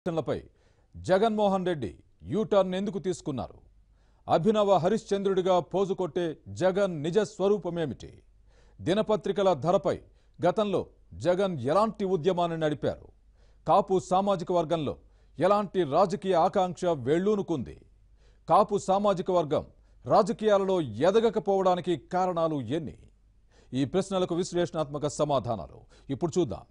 ప్రశ్నలపై Jaganmohan Reddy U turn ఎందుకు తీసుకున్నారు అభినవ హరిశ్చంద్రుడిగా పోజు కొట్టే జగన్ నిజ స్వరూపమేమిటి దినపత్రికల ధరపై గతంలో జగన్ ఎలాంటి ఉద్యమాన్ని నడిపారు కాపు సామాజిక వర్గంలో ఎలాంటి రాజకీయ ఆకాంక్ష వేళ్ళూనుకుంది కాపు సామాజిక వర్గం రాజకీయాలలో ఎదగకపోవడానికి కారణాలు ఎన్ని ఈ ప్రశ్నలకు విశ్లేషణాత్మక సమాధానాలు ఇప్పుడు చూద్దాం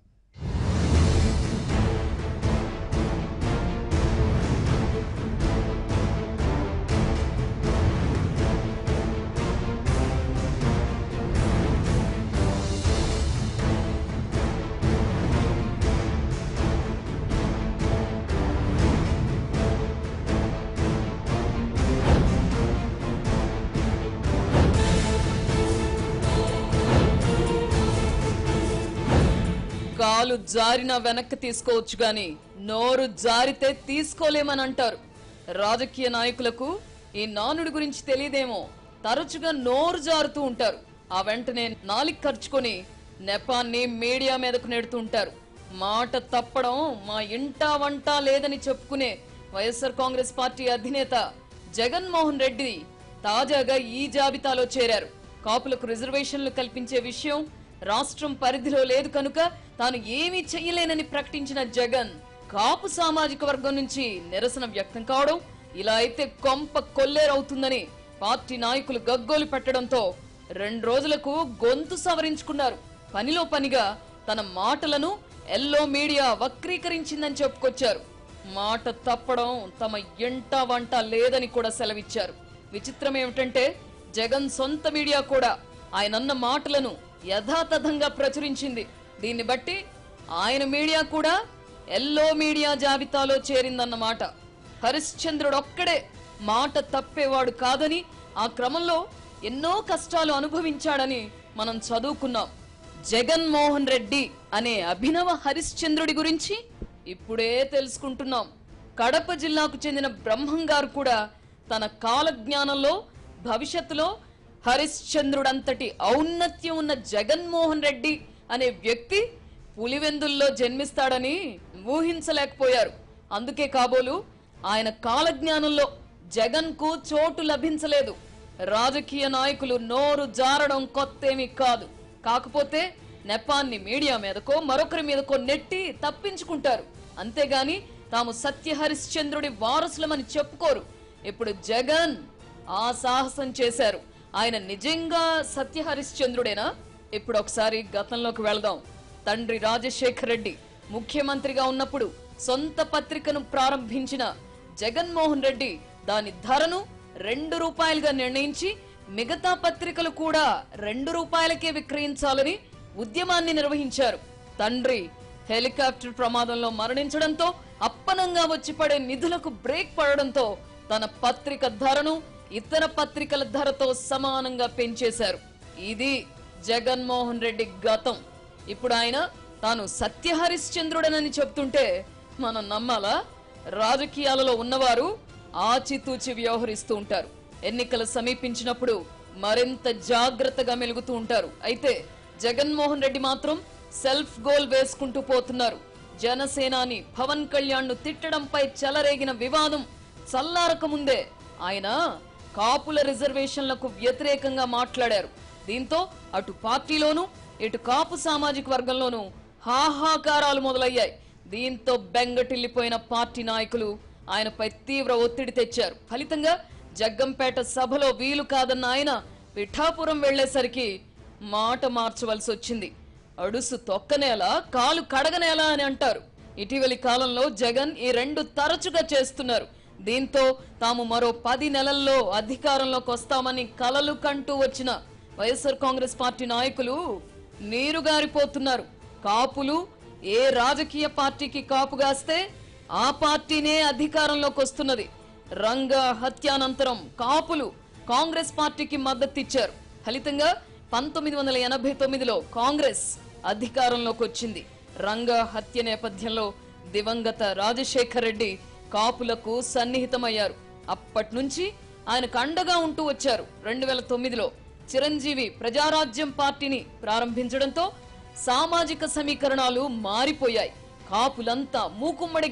కాలు జారినా వెనక్కి తీసుకోవచ్చు గాని నోరు జారితే తీసుకోలేమని అంటారు రాజకీయ నాయకులకు ఈ నానుడి గురించి తెలియదేమో తరచుగా నోరు జారుతూ ఉంటారు ఆ వెంటనే నాలిక్ ఖర్చుకొని నెపాన్ని మీడియా మీదకు నెడుతూ ఉంటారు మాట తప్పడం మా ఇంటా వంట లేదని చెప్పుకునే వైఎస్ఆర్ కాంగ్రెస్ పార్టీ అధినేత జగన్మోహన్ రెడ్డి తాజాగా ఈ జాబితాలో చేరారు కాపులకు రిజర్వేషన్లు కల్పించే విషయం రాష్ట్రం పరిధిలో లేదు కనుక తాను ఏమీ చెయ్యలేనని ప్రకటించిన జగన్ కాపు సామాజిక వర్గం నుంచి నిరసన వ్యక్తం కావడం ఇలా అయితే కొంప కొల్లేరవుతుందని పార్టీ నాయకులు గగ్గోలు పెట్టడంతో రెండు రోజులకు గొంతు సవరించుకున్నారు పనిలో పనిగా తన మాటలను ఎల్లో మీడియా వక్రీకరించిందని చెప్పుకొచ్చారు మాట తప్పడం తమ ఎంట వంట లేదని కూడా సెలవిచ్చారు విచిత్రం ఏమిటంటే జగన్ సొంత మీడియా కూడా ఆయనన్న మాటలను యథాతథంగా ప్రచురించింది దీన్ని బట్టి ఆయన మీడియా కూడా ఎల్లో మీడియా జాబితాలో చేరిందన్నమాట హరిశ్చంద్రుడు ఒక్కడే మాట తప్పేవాడు కాదని ఆ క్రమంలో ఎన్నో కష్టాలు అనుభవించాడని మనం చదువుకున్నాం జగన్మోహన్ రెడ్డి అనే అభినవ హరిశ్చంద్రుడి గురించి ఇప్పుడే తెలుసుకుంటున్నాం కడప జిల్లాకు చెందిన బ్రహ్మం గారు కూడా తన కాలజ్ఞానంలో భవిష్యత్తులో హరిశ్చంద్రుడంతటి ఔన్నత్యం ఉన్న జగన్మోహన్ రెడ్డి అనే వ్యక్తి పులివెందుల్లో జన్మిస్తాడని ఊహించలేకపోయారు అందుకే కాబోలు ఆయన కాలజ్ఞానంలో జగన్ కు చోటు లభించలేదు రాజకీయ నాయకులు నోరు జారడం కొత్తేమీ కాదు కాకపోతే నెపాన్ని మీడియా మీదకో మరొకరి మీదకో నెట్టి తప్పించుకుంటారు అంతేగాని తాము సత్య హరిశ్చంద్రుడి వారసులమని చెప్పుకోరు ఇప్పుడు జగన్ ఆ సాహసం చేశారు ఆయన నిజంగా సత్య హరిశ్చంద్రుడేనా ఇప్పుడు ఒకసారి గతంలోకి వెళదాం తండ్రి రాజశేఖర్ రెడ్డి ముఖ్యమంత్రిగా ఉన్నప్పుడు సొంత పత్రికను ప్రారంభించిన జగన్మోహన్ రెడ్డి దాని ధరను రెండు రూపాయలుగా నిర్ణయించి మిగతా పత్రికలు కూడా రెండు రూపాయలకే విక్రయించాలని ఉద్యమాన్ని నిర్వహించారు తండ్రి హెలికాప్టర్ ప్రమాదంలో మరణించడంతో అప్పనంగా వచ్చి పడే నిధులకు బ్రేక్ పడడంతో తన పత్రిక ధరను ఇతర పత్రికల ధరతో సమానంగా పెంచేశారు ఇది జగన్మోహన్ రెడ్డి గతం ఇప్పుడు ఆయన తాను సత్యహరిశ్చంద్రుడనని చెప్తుంటే మనం నమ్మాలా రాజకీయాలలో ఉన్నవారు ఆచితూచి వ్యవహరిస్తూ ఉంటారు ఎన్నికలు సమీపించినప్పుడు మరింత జాగ్రత్తగా మెలుగుతూ ఉంటారు అయితే జగన్మోహన్ రెడ్డి మాత్రం సెల్ఫ్ గోల్ వేసుకుంటూ పోతున్నారు జనసేనాని పవన్ కళ్యాణ్ ను తిట్టడంపై చెలరేగిన వివాదం చల్లారక ముందే ఆయన కాపుల రిజర్వేషన్లకు వ్యతిరేకంగా మాట్లాడారు దీంతో అటు పార్టీలోనూ ఇటు కాపు సామాజిక వర్గంలోనూ హాహాకారాలు మొదలయ్యాయి దీంతో బెంగటిల్లిపోయిన పార్టీ నాయకులు ఆయనపై తీవ్ర ఒత్తిడి తెచ్చారు ఫలితంగా జగ్గంపేట సభలో వీలు కాదన్న ఆయన పిఠాపురం వెళ్లేసరికి మాట మార్చవలసి వచ్చింది అడుసు తొక్కనేలా కాలు కడగనేలా అని అంటారు ఇటీవలి కాలంలో జగన్ ఈ రెండు తరచుగా చేస్తున్నారు దీంతో తాము మరో పది నెలల్లో అధికారంలోకి వస్తామని కలలు కంటూ వచ్చిన వైఎస్ఆర్ కాంగ్రెస్ పార్టీ నాయకులు నీరుగారిపోతున్నారు కాపులు ఏ రాజకీయ పార్టీకి కాపుగాస్తే ఆ పార్టీనే అధికారంలోకి వస్తున్నది రంగ హత్యానంతరం కాపులు కాంగ్రెస్ పార్టీకి మద్దతిచ్చారు ఫలితంగా పంతొమ్మిది వందల ఎనభై తొమ్మిదిలో కాంగ్రెస్ అధికారంలోకి వచ్చింది రంగ హత్య నేపథ్యంలో దివంగత రాజశేఖర్ రెడ్డి కాపులకు సన్నిహితమయ్యారు అప్పటి నుంచి ఆయనకు అండగా ఉంటూ వచ్చారు రెండు వేల తొమ్మిదిలో చిరంజీవి ప్రజారాజ్యం పార్టీని ప్రారంభించడంతో సామాజిక సమీకరణాలు మారిపోయాయి కాపులంతా మూకుమ్మడిగా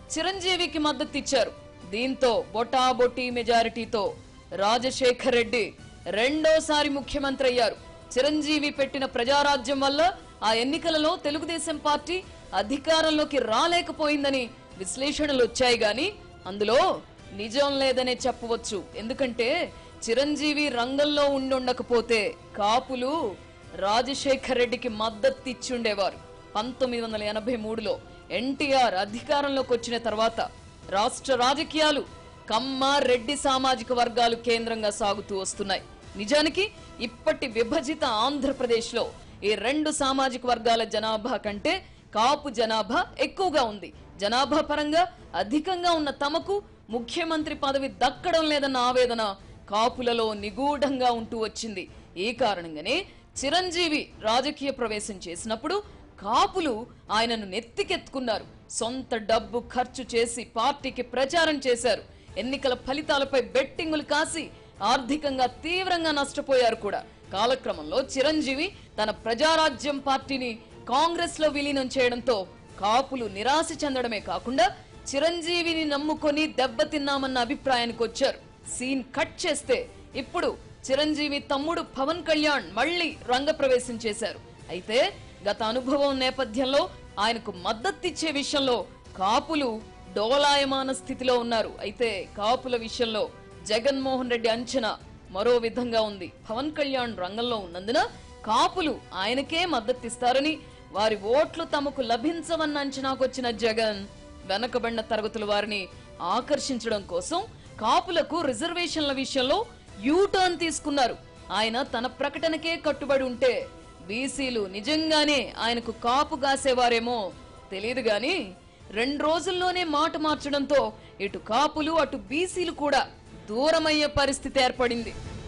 చిరంజీవికి మద్దతు ఇచ్చారు దీంతో బొటాబొటీ మెజారిటీతో రాజశేఖర్ రెడ్డి రెండోసారి ముఖ్యమంత్రి అయ్యారు చిరంజీవి పెట్టిన ప్రజారాజ్యం వల్ల ఆ ఎన్నికలలో తెలుగుదేశం పార్టీ అధికారంలోకి రాలేకపోయిందని విశ్లేషణలు వచ్చాయి గాని అందులో నిజం లేదనే చెప్పవచ్చు ఎందుకంటే చిరంజీవి రంగంలో ఉండుండకపోతే కాపులు రాజశేఖర్ రెడ్డికి మద్దతు ఇచ్చుండేవారు పంతొమ్మిది వందల ఎనభై మూడులో ఎన్టీఆర్ అధికారంలోకి వచ్చిన తర్వాత రాష్ట్ర రాజకీయాలు కమ్మ రెడ్డి సామాజిక వర్గాలు కేంద్రంగా సాగుతూ వస్తున్నాయి నిజానికి ఇప్పటి విభజిత ఆంధ్రప్రదేశ్లో ఈ రెండు సామాజిక వర్గాల జనాభా కంటే కాపు జనాభా ఎక్కువగా ఉంది జనాభా పరంగా అధికంగా ఉన్న తమకు ముఖ్యమంత్రి పదవి దక్కడం లేదన్న ఆవేదన కాపులలో నిగూఢంగా ఉంటూ వచ్చింది ఈ కారణంగానే చిరంజీవి రాజకీయ ప్రవేశం చేసినప్పుడు కాపులు ఆయనను నెత్తికెత్తుకున్నారు సొంత డబ్బు ఖర్చు చేసి పార్టీకి ప్రచారం చేశారు ఎన్నికల ఫలితాలపై బెట్టింగులు కాసి ఆర్థికంగా తీవ్రంగా నష్టపోయారు కూడా కాలక్రమంలో చిరంజీవి తన ప్రజారాజ్యం పార్టీని కాంగ్రెస్ లో విలీనం చేయడంతో కాపులు నిరాశ చెందడమే కాకుండా చిరంజీవిని నమ్ముకొని దెబ్బతిన్నామన్న అభిప్రాయానికి వచ్చారు సీన్ కట్ చేస్తే ఇప్పుడు చిరంజీవి తమ్ముడు పవన్ కళ్యాణ్ మళ్ళీ రంగప్రవేశం చేశారు అయితే గత అనుభవం నేపథ్యంలో ఆయనకు మద్దతిచ్చే విషయంలో కాపులు డోలాయమాన స్థితిలో ఉన్నారు అయితే కాపుల విషయంలో జగన్మోహన్ రెడ్డి అంచనా మరో విధంగా ఉంది పవన్ కళ్యాణ్ రంగంలో ఉన్నందున కాపులు ఆయనకే మద్దతిస్తారని వారి ఓట్లు తమకు లభించవన్న అంచనాకొచ్చిన జగన్ వెనకబడిన తరగతుల వారిని ఆకర్షించడం కోసం కాపులకు రిజర్వేషన్ల విషయంలో యూటర్న్ తీసుకున్నారు ఆయన తన ప్రకటనకే కట్టుబడి ఉంటే బీసీలు నిజంగానే ఆయనకు కాపు కాసేవారేమో తెలియదు గాని రెండు రోజుల్లోనే మాట మార్చడంతో ఇటు కాపులు అటు బీసీలు కూడా దూరమయ్యే పరిస్థితి ఏర్పడింది